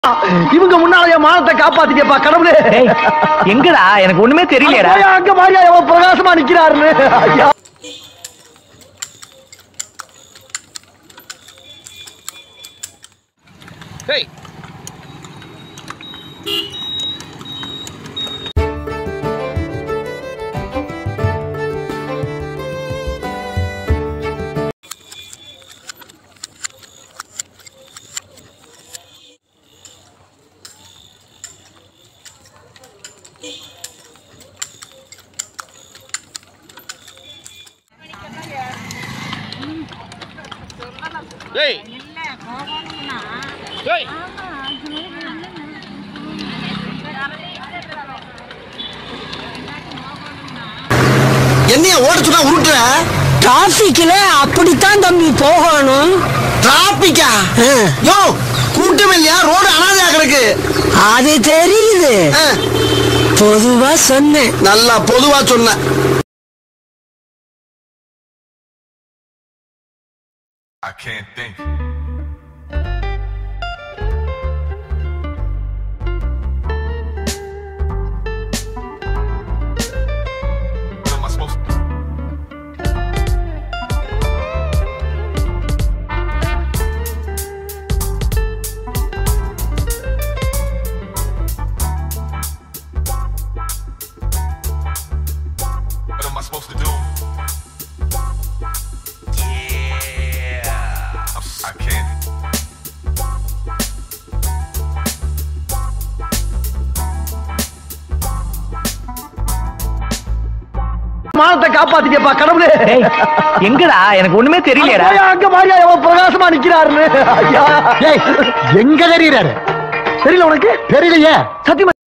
இவங்க முன்னால என் மானத்தை காப்பாத்திக்கப்பா கடவுளே டேய், எங்கடா எனக்கு ஒண்ணுமே தெரியலையடா போய் அங்க மாரியா எவ்வளவு பிரகாசமா நிக்கிறாருன்னு ஐயா என்னைய ஓட சொன்னா உருட்டுற டிராபிக்ல அப்படித்தான் தம்பி போகணும் டிராபிக்கா யோ கூட்டம் இல்லையா ரோடு அனாதையா கிடக்கு அது தெரியுது ஆ, பொதுவா சொன்னேன் நல்லா பொதுவா சொன்ன I can't think. What am I supposed to What am I supposed to do? Yeah. I'm, I can't. மானத்தை காப்பாத்திக்கப்பா கடவுளே டேய், எங்கடா எனக்கு ஒண்ணுமே தெரியலையடா போய் அங்க மாரியா எவ்வளவு பிரகாசமா நிக்கிறாருன்னு ஐயா எங்க தெரியறாரு தெரியல உனக்கு தெரியலையே சத்தியமா